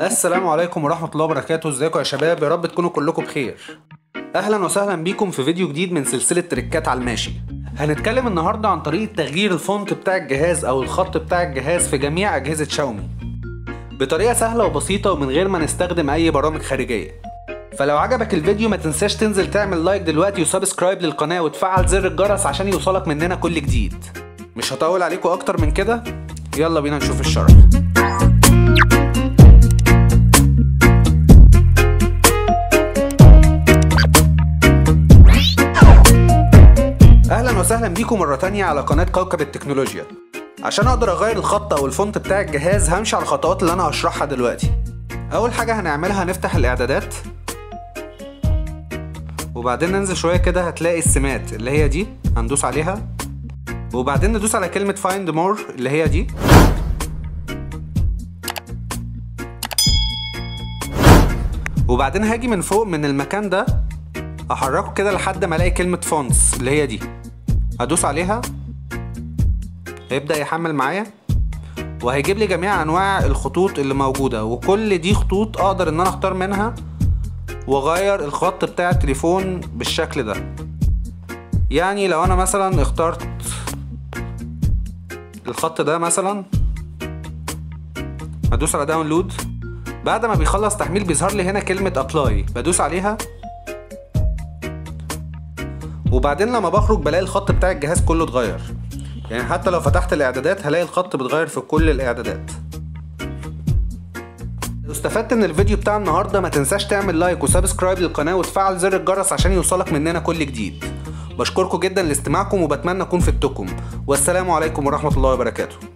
السلام عليكم ورحمة الله وبركاته ازيكم يا شباب يا رب تكونوا كلكم بخير اهلا وسهلا بيكم في فيديو جديد من سلسلة تريكات على الماشي هنتكلم النهاردة عن طريقة تغيير الفونت بتاع الجهاز او الخط بتاع الجهاز في جميع اجهزة شاومي بطريقة سهلة وبسيطة ومن غير ما نستخدم اي برامج خارجية فلو عجبك الفيديو ما تنساش تنزل تعمل لايك دلوقتي وسبسكرايب للقناة وتفعل زر الجرس عشان يوصلك مننا كل جديد مش هطول عليكم اكتر من كده يلا بينا نشوف الشرح اهلا وسهلا بيكم مرة تانية على قناة كوكب التكنولوجيا عشان اقدر اغير الخط او الفونت بتاع الجهاز همشي على الخطوات اللي انا هشرحها دلوقتي اول حاجة هنعملها هنفتح الاعدادات وبعدين ننزل شوية كده هتلاقي السمات اللي هي دي هندوس عليها وبعدين ندوس على كلمة find more اللي هي دي وبعدين هاجي من فوق من المكان ده احركه كده لحد ما الاقي كلمة فونتس اللي هي دي هدوس عليها هيبدأ يحمل معايا وهيجيب لي جميع انواع الخطوط اللي موجودة وكل دي خطوط اقدر ان انا اختار منها واغير الخط بتاع التليفون بالشكل ده يعني لو انا مثلا اخترت الخط ده مثلا هدوس على داونلود بعد ما بيخلص تحميل بيظهر لي هنا كلمة ابلاي بدوس عليها وبعدين لما بخرج بلاقي الخط بتاع الجهاز كله اتغير يعني حتى لو فتحت الاعدادات هلاقي الخط بيتغير في كل الاعدادات لو استفدت من الفيديو بتاع النهارده ما تنساش تعمل لايك وسبسكرايب للقناه وتفعل زر الجرس عشان يوصلك مننا كل جديد بشكركم جدا لاستماعكم وبتمنى اكون فدتكم والسلام عليكم ورحمه الله وبركاته